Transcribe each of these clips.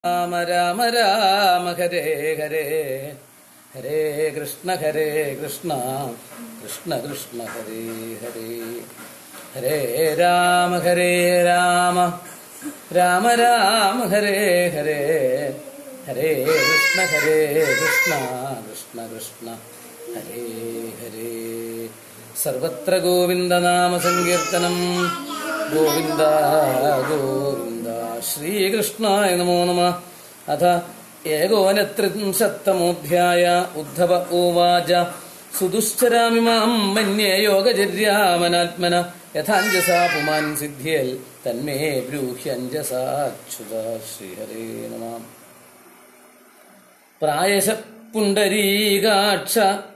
രാമ രാമ രാമ ഹരേ ഹരേ ഹരേ കൃഷ്ണ ഹരേ കൃഷ്ണ കൃഷ്ണ കൃഷ്ണ ഹരേ ഹരേ ഹരേ രാമ ഹരേ രാമ രാമ രാമ ഹരേ ഹരേ ഹരേ കൃഷ്ണ ഹരേ കൃഷ്ണ കൃഷ്ണ കൃഷ്ണ ഹരേ ഹരേ സർവത്ര ഗോവിന്ദനാമ സങ്കീർത്തനം ഗോവിന്ദ ഗോവിന്ദ ശ്രീകൃഷ്ണായ നമോ നമ അഥ ഏകോനത്രിംശത്തമോധ്യായ ഉദ്ധവ ഉവാച സുദുശ്ചരാമി മാം മന്യേ യോഗചര്യാമനാത്മന യഥാഞ്ജസാ പുമാൻ സിദ്ധ്യേൽ തന്മേ ബ്രൂഹ്യഞ്ജസാച്യുത ശ്രീഹരേ നമ പ്രായശ പുണ്ടരീകാക്ഷ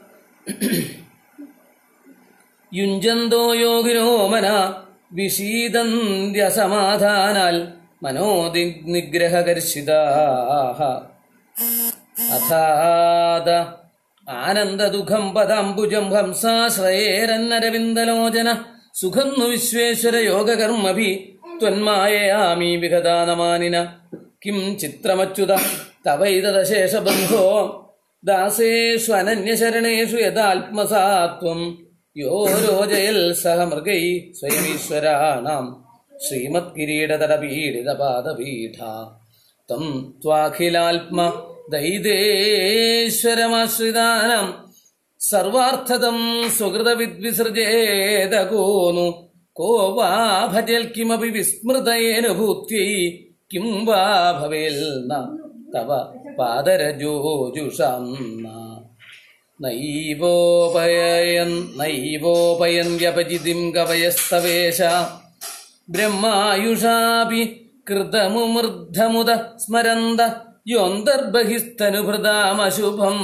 യുഞ്ചന്തോ യോഗിനോ മന വിഷീദന്ത്യസമാധാനാൽ മനോദിനിഗ്രഹകർഷിതാഹ അഥാത ആനന്ദദുഃഖം പദാംബുജം ഹംസാശ്രയേരന്നരവിന്ദലോചന സുഖം नु വിശ്വേശ്വര യോഗകർമ്മഭി ത്വന്മായയാമി വിഗതാനമാനിന കിം ചിത്രമച്യുത തവൈതദശേഷബന്ധോ ദാസേഷു അനന്യശരണേഷു യഥാത്മസാത്വം യോ രോജയൽ സഹ മൃഗൈ സ്വയമീശ്വരാണാം ശ്രീമത്കിരീടതടപീഡിതപാദപീഠ തം ത്വാഖിലാത്മ ദൈതേശ്വരമാശ്രിതാനം സർവാർത്ഥതം സുഹൃതവിദ്വിസൃജേതകോനു കോ വാ ഭജൽ കിമപി വിസ്മൃതയേന ഭൂത്യൈ കിം വാ ഭവേൽ ന തവ പാദരജോജുഷാം ന നൈവോപയൻ നൈവോപയന്യപജിതിം കവയസ്തവേശ ബ്രഹ്മായുഷാപി കൃതമുമൃദ്ധമുദ സ്മരന്ത യോന്തർബഹിസ്തനുഭൃതാമശുഭം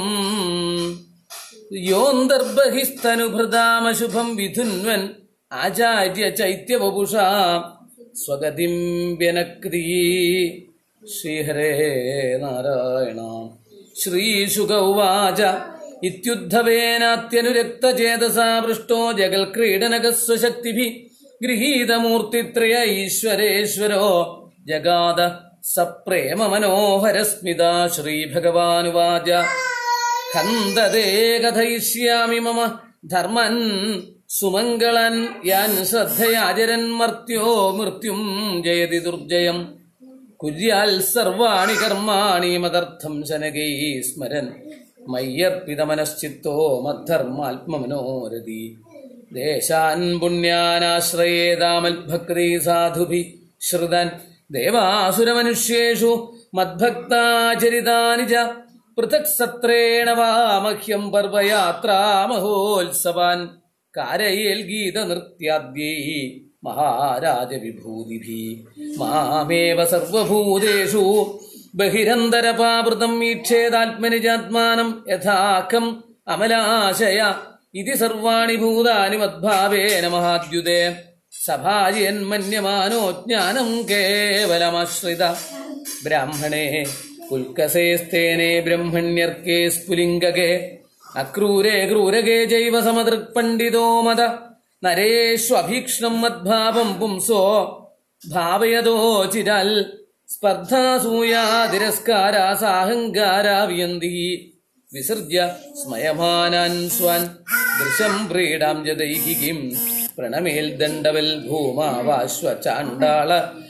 യോന്തർബഹിസ്തനുഭൃതാമശുഭം വിധുന്വൻ ആചാര്യ ചൈത്യവപുഷാ സ്വഗതിം വ്യനക്രീ ശ്രീഹരേ നാരായണ ശ്രീശുക ഉവാച ഇത്യുദ്ധവേനാത്യനുരക്തചേതസാ പൃഷ്ടോ ജഗൽ ക്രീഡനകസ്വശക്തിഭി ഗൃഹീതമൂർത്തിത്രയ ഈശ്വരേശ്വരോ ജഗാദ സപ്രേമ മനോഹരസ്മിത ശ്രീഭഗവാനുവാച ഹന്തതേ കഥയിഷ്യാമി മമ ധർമ്മൻ സുമംഗളൻ യാൻ ശ്രദ്ധയാചരൻ മർത്യോ മൃത്യും ജയതി ദുർജയം കുര്യാൽ സർവാണി കർമാണി മതർത്ഥം ശനകൈ സ്മരൻ മയ്യർപ്പിതമനശ്ചിത്തോ മദ്ധർമാത്മമനോരതി ദേശാൻ പുണ്യാനാശ്രയേതാമൽഭക്തി സാധുഭി ശ്രുതൻ ദേവാസുരമനുഷ്യേഷു മദ്ഭക്താചരിതാനി ച പൃഥക് സത്രേണ വാമഹ്യം പർവയാത്രാമഹോത്സവാൻ കാരയേൽ ഗീതനൃത്യാദ്യൈ മഹാരാജവിഭൂതിഭി മാമേവ സർവഭൂതേഷു ബഹിരന്തരപാവൃതം ഈക്ഷേതാത്മനിജാത്മാനം യഥാക്കം അമലാശയ ഇതി സർവാണി ഭൂതാനി മദ്ഭാവേന മഹാദ്യുതേ സഭായന്മന്യമാനോ ജ്ഞാനം കേവലമാശ്രിത ബ്രാഹ്മണേ ഉൽക്കസേസ്തേനെ ബ്രഹ്മണ്യർക്കേ സ്ഫുലിംഗകേ അക്രൂരേ ക്രൂരകേ ജൈവ സമദൃക്പണ്ഡിതോ മത നരേഷ്വഭീക്ഷ്ണം മദ്ഭാവം പുംസോ ഭാവയതോ ചിരൽ സ്പർദ്ധാസൂയാതിരസ്കാരാ സാഹങ്കാരാ വിയന്തി വിസൃജ്യ സ്മയമാനാൻ സ്വാൻ ദൃശം പ്രീടാം ജദൈഹികിം പ്രണമേൽ ദണ്ഡവൽ ഭൂമാവാശ്വചാണ്ടാള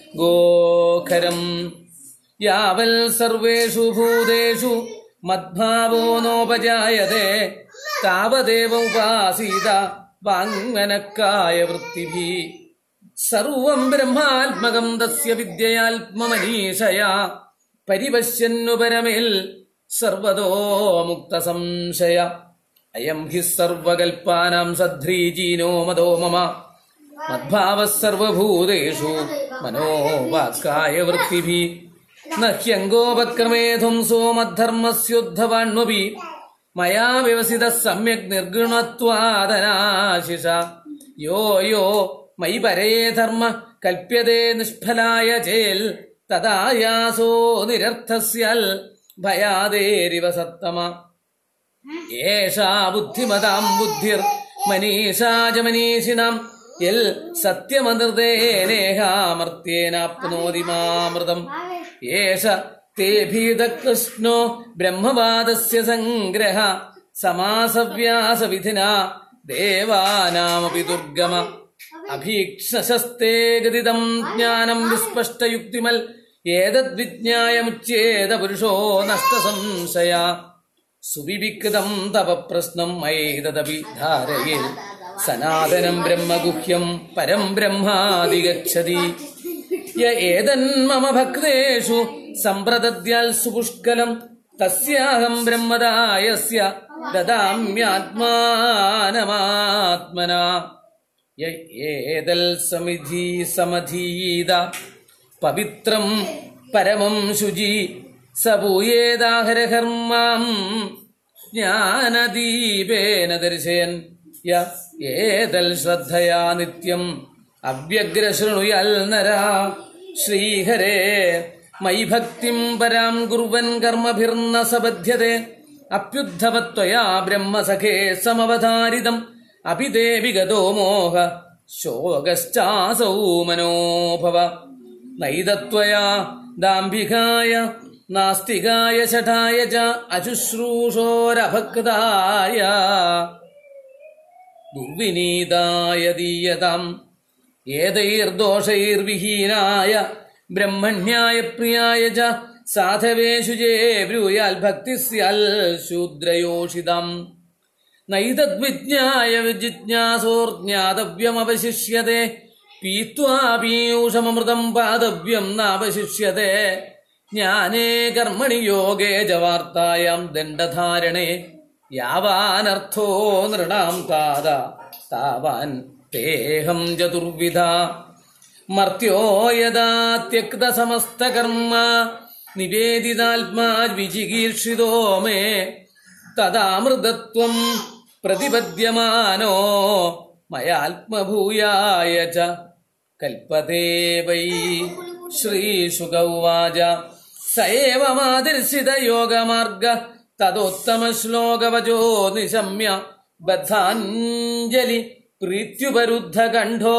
ഗോഖരം യാവൽ സർവേഷു ഭൂതേഷു മദ്ഭാവോ നോപജായതേ താവദേവ ഉപാസീത വാങ്മനക്കായ വൃത്തിഭി സർവം ബ്രഹ്മാത്മകം തസ്യ വിദ്യയാത്മമനീഷയാ പരിപശ്യന്നു പരമേൽ സർവതോ മുക്ത സംശയ അയം ഹി സർവകൽപ്പാനാം സധ്രീജീനോ മതോ മമ മദ്ഭാവ സർവഭൂതേഷു മനോവാക്കായ വൃത്തിഭി നഹ്യങ്കോപക്രമേ ധ്വംസോ മദ്ധർമ്മസ്യോദ്ധവാണ്വപി മയാ വ്യവസിത സമ്യക് നിർഗുണത്വാദനാശിഷ യോ യോ മയി പരേ ധർമ്മ കൽപ്യതേ നിഷ്ഫലായ ചേൽ തദായാസോ നിരർത്ഥസ്യൽ ഭയാദേരിവ സത്തമ ഏഷാ ബുദ്ധിമതാം ബുദ്ധിർ മനീഷാച മനീഷിണാം യൽ സത്യമനൃതേനേഹാമർത്തേനാപ്നോതി മാമൃതം ഏഷ തേ ഭീതകൃഷ്ണോ ബ്രഹ്മവാദസ്യ സംഗ്രഹ സമാസവ്യാസവിധിന ദേവാനാമപി ദുർഗമ അഭീക്ഷസസ്തേ ഗതിതം ജ്ഞാനം വിസ്പഷ്ടയുക്തിമൽ ഏതദ്വിജ്ഞായമുച്യേത പുരുഷോ നഷ്ടസംശയ സുവിവികൃതം തവ പ്രശ്നം മൈതദപി ധാരയേ സനാതനം ബ്രഹ്മഗുഹ്യം പരം ബ്രഹ്മാതിഗച്ഛതി യ ഏതന്മമ ഭക്തേഷു സമ്പ്രദദ്യാൽ സുപുഷ്കലം തസ്യാഹം ബ്രഹ്മദായസ്യ ദദാമ്യാത്മാനമാത്മന യ ഏതൽ സമിധി സമധീത പവിത്രം പരമം ശുചി സപൂയേദാഹരഹർമാം ജ്ഞാനദീപേന ദർശയൻ യ ഏതൽ ശ്രദ്ധയാ നിത്യം അവ്യഗ്രശൃണുയൽ നര ശ്രീഹരേ മയി ഭക്തിം പരാം കുർവൻ കർമ്മഭിർന്ന സബധ്യത്തെ അപ്യുദ്ധവത്വയാ ബ്രഹ്മസഖേ സമവധാരിതം അപി തേ വിഗതോ മോഹ ശോകശ്ചാസൗ മനോഭവ നൈതത്വയാ ദാംഭികായ നാസ്തികായ ശഠായ ച അശുശ്രൂഷോരഭക്തായ ദുർവിനീതായ ദീയതാം ഏതൈർദോഷൈർവിഹീനായ ബ്രഹ്മണ്യായ പ്രിയായ ച സാധവേ ശുചേ ബ്രൂയാൽ ഭക്തി സ്യാൽ ശൂദ്രയോഷിതം നൈതദ്വിജ്ഞായ വിജിജ്ഞാസോർജ്ഞാതവ്യമവശിഷ്യത്തെ പീത്വാ പീയൂഷമൃതം പാതവ്യം നാവശിഷ്യത്തെ ജ്ഞാനേ കർമ്മണി യോഗേ ച വാർത്തായാം ദണ്ഡധാരണേ യാവാനർത്ഥോ നൃണാം താത താവാൻ തേഹം ചതുർവിധ മർത്യോ യഥാ ത്യക്ത സമസ്തകർമ്മ നിവേദിതാത്മാ വിചികീർഷിതോ മേ തദാമൃതത്വം പ്രതിപദ്യമാനോ മയാത്മഭൂയായ ച കൽപ്പതേ വൈ ശ്രീശുക ഉവാച സ ഏവ മാതിർശിത യോഗമാർഗ തദോത്തമശ്ലോകവചോ നിശമ്യ ബദ്ധാഞ്ജലി പ്രീത്യുപരുദ്ധ കണ്ഠോ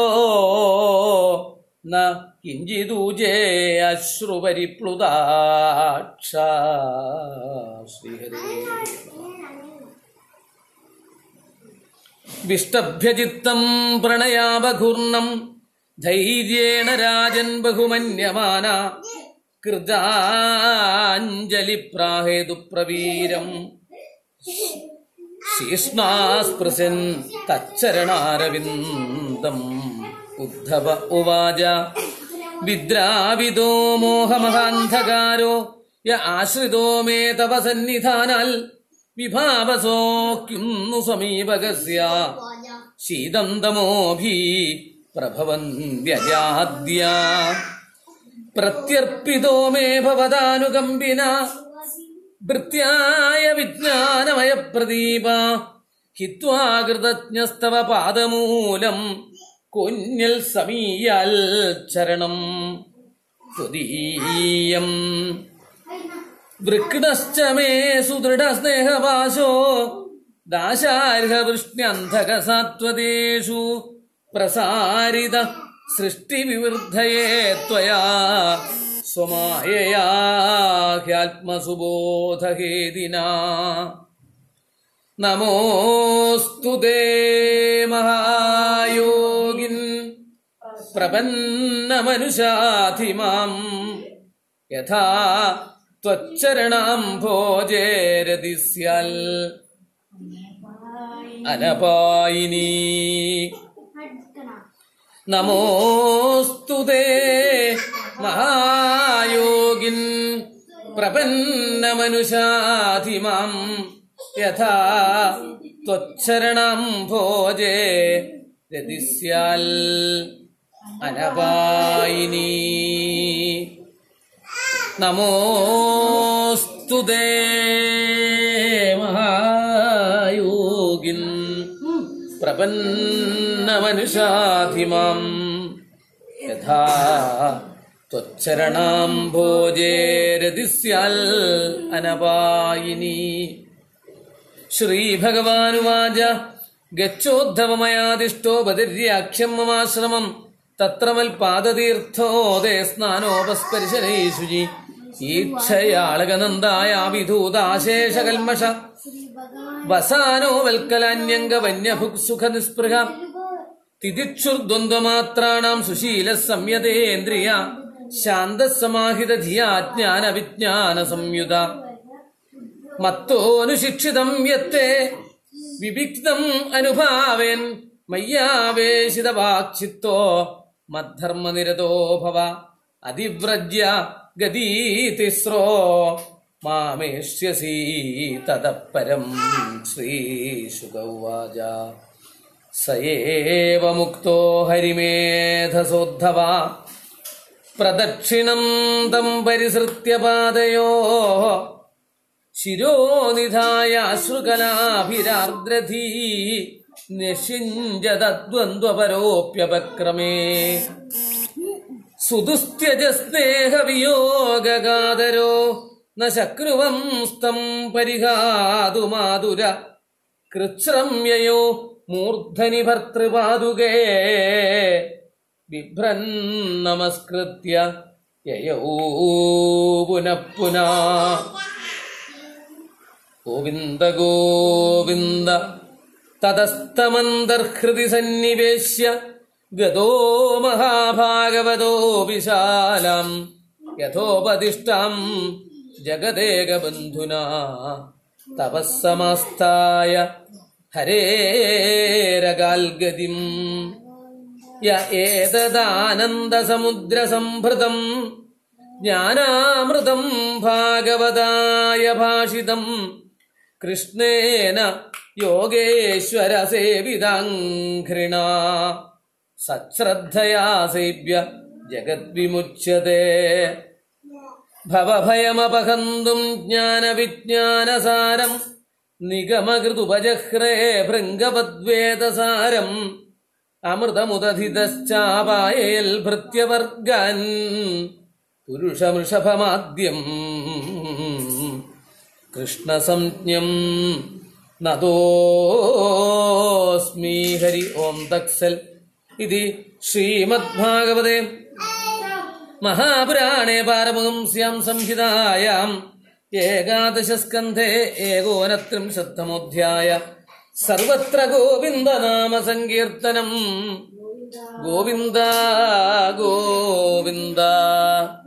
ന കിഞ്ചിദൂജേ അശ്രുപരിപ്ലുതാക്ഷ ശ്രീഹരേ വിഷ്ടഭ്യചിത്തം പ്രണയാവഘൂർണം ധൈര്യേണ രാജൻ ബഹുമന്യമാന കൃതാഞ്ജലി പ്രാഹേതു പ്രവീരം ശീഷ്ണാസ്പൃശൻ തച്ചരണാരവിന്ദം ഉദ്ധവ ഉവാച വിദ്രാവിദോ മോഹമഹാന്ധകാരോ യ ആശ്രിതോ മേ തവ സന്നിധാനാൽ വിഭാവസോ കിന്നു സമീപകസ്യ ശീതം തമോഭി പ്രഭവന്ത്യജാദ്യ പ്രത്യർപ്പിതോ മേ ഭവതാനുകമ്പിന ഭൃത്യായ വിജ്ഞാനമയ പ്രദീപ ഹിത്വാകൃതജ്ഞസ്തവ പാദമൂലം കുഞ്ഞൽ സമീയാൽ ചരണം ത്വദീയം വൃക്കടശ്ച മേ സുദൃഢസ്നേഹപാശോ ദാശാർഹവൃഷ്ണ്യന്ധകസാത്വതേഷു പ്രസാരിത സൃഷ്ടിവിവൃദ്ധയേ ത്വയാ സ്വമായയാ ഹ്യാത്മസുബോധഹേദിനാ നമോസ്തു തേ മഹായോഗിൻ പ്രപന്നമനുഷാധിമാം യഥാ ത്വച്ചരണാം ഭോജേരതി സ്യാൽ അനപായിനി നമോസ്തു തേ മഹായോഗിൻ പ്രപന്നമനുഷാധിമാം യഥാ ത്വച്ചരണം ഭോജേ രതി സ്യാൽ അനപായിനി നമോസ്തു തേ മഹായോഗിൻ പ്രപന്നമനുഷാധിമാം യഥാ ത്വച്ചരണാംഭോജേരതി സ്യാൽ അനപായിനി ശ്രീഭഗവാനുവാച ഗച്ചോദ്ധവമയാദിഷ്ടോ ബദിര്യാഖ്യം മമാശ്രമം തത്ര മൽപാദതീർത്ഥോദേ സ്നാനോപസ്പരിശനൈ ശുചി ഈക്ഷയാളകനന്ദായ വിധൂതാശേഷ കൽമഷ വസാനോ വൽക്കലാന്യംഗ വന്യഭുക്സുഖ നിസ്പൃഹ തിദിക്ഷുർദ്വന്ദ്വമാത്രാണാം സുശീല സംയതേന്ദ്രിയ ശാന്തസമാഹിത ധിയാ ജ്ഞാന വിജ്ഞാന സംയുത മത്തോനുശിക്ഷിതം യത്തെ വിവിക്തം അനുഭാവേൻ മയ്യാവേശിത വാക്ചിത്തോ മദ്ധർമ്മനിരതോ ഭവ അതിവ്രജ്യ ഗതീതിസ്രോ മാമേഷ്യസി തതഃപരം ശ്രീശുക ഉവാച സയേവ മുക്തോ ഹരിമേധസോദ്ധവ പ്രദക്ഷിണം തം പരിസൃത്യ പാദയോ ശിരോനിധായ അശ്രുകലാഭിരാർദ്രധീ നിഷിഞ്ചതദ്വന്ദ്വപരോപ്യപക്രമേ സുദുസ്ത്യജ സ്നേഹവിയോഗാതരോ ന ശക്നുവം സ്തം പരിഹാതുമാതുര കൃച്ഛ്രമ്യയോ മൂർധനി ഭർത്തൃപാതുകേ ബിഭ്രൻ നമസ്കൃത്യ യയൗ പുനഃ പുനഃ ഗോവിന്ദ ഗോവിന്ദ തതസ്തമന്തർഹൃതി സന്നിവേശ്യ ഗതോ മഹാഭാഗവതോ വിശാലം യഥോപദിഷ്ടാം ജഗദേകബന്ധുനാ തപസ്സമാസ്ഥായ ഹരേരകാൽഗതിം യ ഏതദാനന്ദസമുദ്രസംഭൃതം ജ്ഞാനാമൃതം ഭാഗവതായ ഭാഷിതം കൃഷ്ണേന യോഗേശ്വര സേവിതാഘ്രിണ സശ്രദ്ധയാ സേവ്യ ജഗദ്വിമുച്യത്തെ ഭവഭയമപഹന്തും ജ്ഞാനവിജ്ഞാനസാരം നിഗമകൃതുപജഹ്രേ ഭൃംഗവദ്വേദസാരം അമൃതമുദധിതശ്ചാപായേൽ ഭൃത്യവർഗാൻ പുരുഷമൃഷഭമാദ്യം കൃഷ്ണസംജ്ഞം നതോസ്മി ഹരി ഓം തക്സൽ ഇത് ശ്രീമദ്ഭാഗവതേ മഹാപുരാണേ പാരമഹംസ്യാം സംഹിതായാം ഏകാദശസ്കന്ധേ ഏകോനത്രിംശത്തമോധ്യായ സർവത്ര ഗോവിന്ദനാമ സങ്കീർത്തനം ഗോവിന്ദ ഗോവിന്ദ